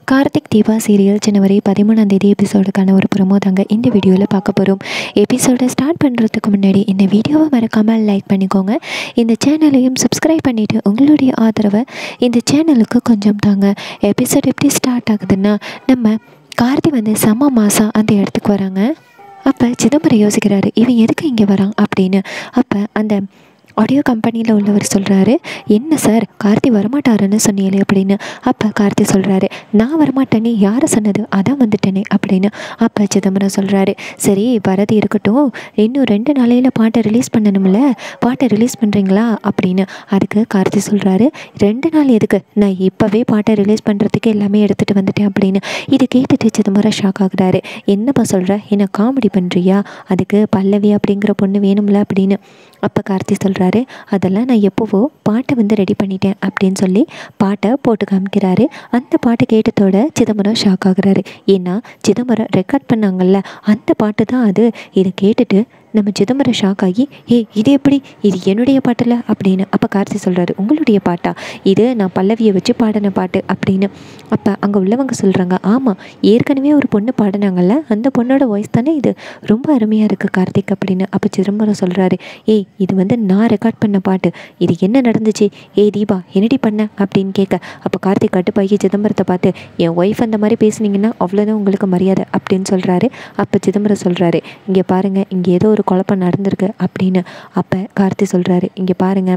Karthik Deepa serial ஜனவரி பதிமூணாம் தேதி எபிசோடுக்கான ஒரு ப்ரொமோ தாங்க இந்த வீடியோவில் பார்க்க போகிறோம் எபிசோடை ஸ்டார்ட் பண்ணுறதுக்கு முன்னாடி இந்த வீடியோவை மறக்காமல் லைக் பண்ணிக்கோங்க இந்த சேனலையும் சப்ஸ்கிரைப் பண்ணிவிட்டு உங்களுடைய ஆதரவை இந்த சேனலுக்கு கொஞ்சம் தாங்க எபிசோட் எப்படி ஸ்டார்ட் ஆகுதுன்னா நம்ம கார்த்தி வந்து செம மாதம் அந்த இடத்துக்கு வராங்க அப்போ சிதம்பரம் யோசிக்கிறாரு இவன் எதுக்கு இங்கே வரான் அப்படின்னு அப்போ அந்த ஆடியோ கம்பெனியில் உள்ளவர் சொல்கிறாரு என்ன சார் கார்த்தி வரமாட்டாருன்னு சொன்னீங்களே அப்படின்னு அப்போ கார்த்தி சொல்கிறாரு நான் வரமாட்டேனே யாரை சொன்னது அதான் வந்துட்டேனே அப்படின்னு அப்போ சிதம்பரம் சொல்கிறாரு சரி வரது இருக்கட்டும் இன்னும் ரெண்டு நாளையில் பாட்டை ரிலீஸ் பண்ணணும்ல பாட்டை ரிலீஸ் பண்ணுறீங்களா அப்படின்னு அதுக்கு கார்த்தி சொல்கிறாரு ரெண்டு நாள் எதுக்கு நான் இப்போவே பாட்டை ரிலீஸ் பண்ணுறதுக்கு எல்லாமே எடுத்துகிட்டு வந்துட்டேன் அப்படின்னு இது கேட்டுட்டு சிதம்பரம் ஷாக் ஆகுறாரு என்னப்பா சொல்கிற என்ன காமெடி பண்ணுறியா அதுக்கு பல்லவி அப்படிங்கிற பொண்ணு வேணும்ல அப்படின்னு அப்போ கார்த்தி சொல்கிறாரு அதெல்லாம் நான் எப்போவோ பாட்டை வந்து ரெடி பண்ணிட்டேன் அப்படின்னு சொல்லி பாட்டை போட்டு காமிக்கிறாரு அந்த பாட்டை கேட்டதோட சிதம்பரம் ஷாக் ஆகுறாரு ஏன்னா சிதம்பரம் ரெக்கார்ட் பண்ணாங்கல்ல அந்த பாட்டு தான் அது இதை கேட்டுட்டு நம்ம சிதம்பரம் ஷாக் ஆகி ஏ இது எப்படி இது என்னுடைய பாட்டில் அப்படின்னு அப்போ கார்த்தி சொல்கிறாரு உங்களுடைய பாட்டா இது நான் பல்லவியை வச்சு பாடின பாட்டு அப்படின்னு அப்போ அங்கே உள்ளவங்க சொல்கிறாங்க ஆமாம் ஏற்கனவே ஒரு பொண்ணு பாடினாங்கல்ல அந்த பொண்ணோட வாய்ஸ் தானே இது ரொம்ப அருமையாக இருக்குது கார்த்திக் அப்படின்னு அப்போ சிதம்பரம் சொல்கிறாரு ஏய் இது வந்து நான் ரெக்கார்ட் பண்ண பாட்டு இது என்ன நடந்துச்சு ஏய் தீபா என்னடி பண்ண அப்படின்னு கேட்க அப்போ கார்த்திக் கட்டுப்பாகி சிதம்பரத்தை பார்த்து என் ஒய்ஃப் அந்த மாதிரி பேசுனீங்கன்னா அவ்வளோதான் உங்களுக்கு மரியாதை அப்படின்னு சொல்கிறாரு அப்போ சிதம்பரம் சொல்கிறாரு இங்கே பாருங்கள் இங்கே ஏதோ ஒரு குழப்பம் நடந்திருக்கு அப்படின்னு அப்போ கார்த்தி சொல்கிறாரு இங்கே பாருங்கள்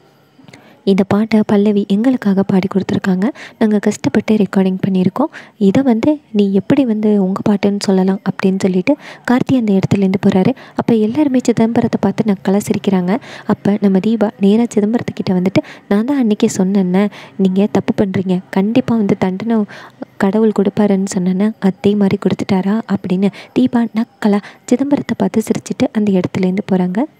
இந்த பாட்டை பல்லவி எங்களுக்காக பாடி கொடுத்துருக்காங்க நாங்கள் கஷ்டப்பட்டு ரெக்கார்டிங் பண்ணியிருக்கோம் இதை வந்து நீ எப்படி வந்து உங்கள் பாட்டுன்னு சொல்லலாம் அப்படின்னு சொல்லிட்டு கார்த்தி அந்த இடத்துலேருந்து போகிறாரு அப்போ எல்லாருமே சிதம்பரத்தை பார்த்து நக்கலாக சிரிக்கிறாங்க அப்போ நம்ம தீபா நேராக சிதம்பரத்துக்கிட்ட வந்துட்டு நான் தான் அன்றைக்கி சொன்னேன்னே நீங்கள் தப்பு பண்ணுறீங்க கண்டிப்பாக வந்து தண்டனை கடவுள் கொடுப்பாருன்னு சொன்னேன்னா அதே மாதிரி கொடுத்துட்டாரா அப்படின்னு தீபா நக்கலாக சிதம்பரத்தை பார்த்து சிரிச்சிட்டு அந்த இடத்துலேருந்து போகிறாங்க